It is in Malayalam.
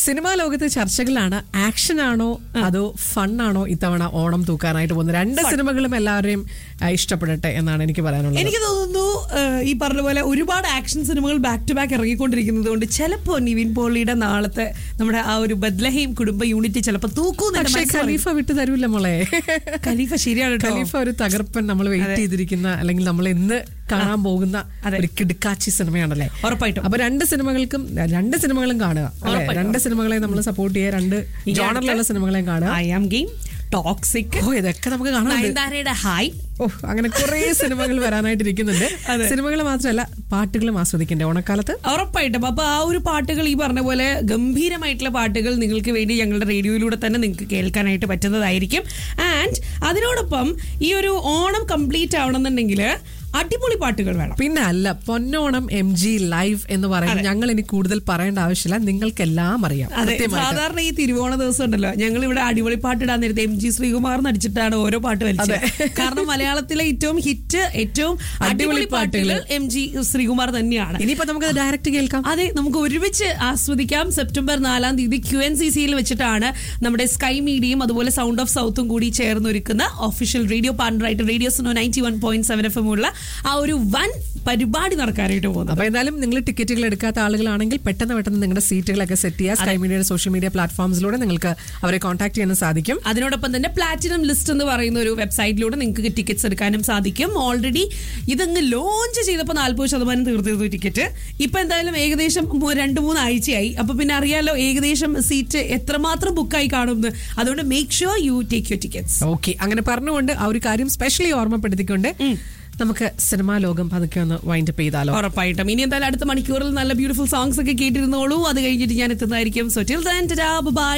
സിനിമാ ലോകത്തെ ചർച്ചകളാണ് ആക്ഷൻ ആണോ അതോ ഫണ്ണാണോ ഇത്തവണ ഓണം തൂക്കാനായിട്ട് പോകുന്നത് രണ്ട് സിനിമകളും എല്ലാവരെയും ആ, ഇഷ്ടപ്പെടട്ടെ എന്നാണ് എനിക്ക് പറയാനുള്ളത് എനിക്ക് തോന്നുന്നു ഏഹ്, ഈ പറഞ്ഞ പോലെ ഒരുപാട് ആക്ഷൻ സിനിമകൾ ബാക്ക് ടു ബാക്ക് ഇറങ്ങിക്കൊണ്ടിരിക്കുന്നത് കൊണ്ട് ചിലപ്പോ നിവിൻ പോളിയുടെ നാളത്തെ നമ്മുടെ ആ ഒരു ബദ്ലഹീം കുടുംബ യൂണിറ്റ് ചിലപ്പോ തൂക്കൂന്ന് എന്റെ പക്ഷേ മനസ്സ് പറയും. ഖലീഫ വിട്ടു തരൂല്ല മോളെ ഖലീഫ ശരിയാണ് കേട്ടോ. ഖലീഫ ഒരു തകർപ്പൻ നമ്മൾ വെയിറ്റ് ചെയ്തിരിക്കുന്ന അല്ലെങ്കിൽ നമ്മൾ ഇന്ന് കാണാൻ പോകുന്ന അതെ. ഒരു കിടുക്കാച്ചി സിനിമയാണല്ലേ ഉറപ്പായിട്ടും അപ്പൊ രണ്ട് സിനിമകൾക്കും രണ്ട് സിനിമകളും കാണുക അല്ലേ? ഉറപ്പായിട്ടും. രണ്ട് സിനിമകളെ നമ്മൾ സപ്പോർട്ട് ചെയ്യുക രണ്ട് ഈ ജോണറിലുള്ള അടുത്ത സിനിമകളെയും കാണുക I am game toxic oh ഇതൊക്കെ നമുക്ക് കാണാം നയൻതാരയുടെ ഹായ് ഓ അങ്ങനെ കുറെ സിനിമകൾ വരാനായിട്ടിരിക്കുന്നുണ്ട് അതെ. സിനിമകൾ മാത്രമല്ല പാട്ടുകളും ആസ്വദിക്കണ്ടേ ഓണക്കാലത്ത് ഉറപ്പായിട്ടും അപ്പൊ ആ ഒരു പാട്ടുകൾ ഈ പറഞ്ഞ പോലെ ഗംഭീരമായിട്ടുള്ള പാട്ടുകൾ നിങ്ങൾക്ക് വേണ്ടി ഞങ്ങളുടെ റേഡിയോയിലൂടെ തന്നെ നിങ്ങൾക്ക് കേൾക്കാനായിട്ട് പറ്റുന്നതായിരിക്കും ആൻഡ് അതിനോടൊപ്പം ഈ ഒരു ഓണം കംപ്ലീറ്റ് ആവണമെന്നുണ്ടെങ്കിൽ അടിപൊളി പാട്ടുകൾ വേണം പിന്നെ അല്ല പൊന്നോണം എം ജി ലൈവ് എന്ന് പറയുന്നത് ഞങ്ങൾ ഇനി കൂടുതൽ പറയേണ്ട ആവശ്യമില്ല നിങ്ങൾക്കെല്ലാം അറിയാം അതെ കൃത്യമായിട്ട് സാധാരണ ഈ തിരുവോണ ദിവസം ഉണ്ടല്ലോ ഞങ്ങൾ ഇവിടെ അടിപൊളി പാട്ടിടാൻ നേരത്തെ എം ജി ശ്രീകുമാർ നടിച്ചിട്ടാണ് ഓരോ പാട്ട് വലിച്ചത് കാരണം മലയാളത്തിലെ ഏറ്റവും ഹിറ്റ് ഏറ്റവും അടിപൊളി പാട്ടുകൾ എം ജി ശ്രീകുമാർ തന്നെയാണ് ഇനിയിപ്പോ നമുക്ക് ഡയറക്റ്റ് കേൾക്കാം അതെ നമുക്ക് ഒരുമിച്ച് ആസ്വദിക്കാം സെപ്റ്റംബർ നാലാം തീയതി ക്യു എൻ സി സിയിൽ വെച്ചിട്ടാണ് നമ്മുടെ സ്കൈ മീഡിയയും അതുപോലെ സൗണ്ട് ഓഫ് സൗത്തും കൂടി ചേർന്നൊരുക്കുന്ന ഒഫീഷ്യൽ റേഡിയോ പാർട്ണറായിട്ട് radio Suno ninety one point seven F M ഉള്ള ആ ഒരു വൻ പരിപാടി നടക്കാനായിട്ട് പോകുന്നത് അപ്പൊ എന്തായാലും നിങ്ങൾ ടിക്കറ്റുകൾ എടുക്കാത്ത ആളുകളാണെങ്കിൽ പെട്ടെന്ന് പെട്ടെന്ന് നിങ്ങളുടെ സീറ്റുകളൊക്കെ സെറ്റ് ചെയ്യുക സ്കൈ മീഡിയയുടെ സോഷ്യൽ മീഡിയ പ്ലാറ്റ്ഫോംസിലൂടെ നിങ്ങൾക്ക് അവരെ കോൺടാക്ട് ചെയ്യാൻ സാധിക്കും അതിനോടൊപ്പം തന്നെ പ്ലാറ്റിനം ലിസ്റ്റ് എന്ന് പറയുന്ന ഒരു വെബ്സൈറ്റിലൂടെ നിങ്ങൾക്ക് ടിക്കറ്റ്സ് എടുക്കാനും സാധിക്കും ഓൾറെഡി ഇതങ്ങ് ലോഞ്ച് ചെയ്തപ്പോൾ നാല്പത് ശതമാനം തീർത്തിരുന്നു ടിക്കറ്റ് ഇപ്പൊ എന്തായാലും ഏകദേശം മൂ- രണ്ട് മൂന്ന് ആഴ്ചയായി അപ്പൊ പിന്നെ അറിയാലോ ഏകദേശം സീറ്റ് എത്രമാത്രം ബുക്കായി കാണുമെന്ന് അതുകൊണ്ട് make sure you take your tickets okay അങ്ങനെ പറഞ്ഞുകൊണ്ട് ആ ഒരു കാര്യം സ്പെഷ്യലി ഓർമ്മപ്പെടുത്തിക്കൊണ്ട് നമുക്ക് സിനിമാ ലോകം പതുക്കെ ഒന്ന് വൈൻഡപ്പ് ചെയ്താലോ ഉറപ്പായിട്ടും ഇനി എന്തായാലും അടുത്ത മണിക്കൂറിൽ നല്ല ബ്യൂട്ടിഫുൾ സോങ്സ് ഒക്കെ കേട്ടിരുന്നോളൂ അത് കഴിഞ്ഞിട്ട് ഞാൻ എത്തുന്നതായിരിക്കും സോ ടിൽ ദാൻ ബൈ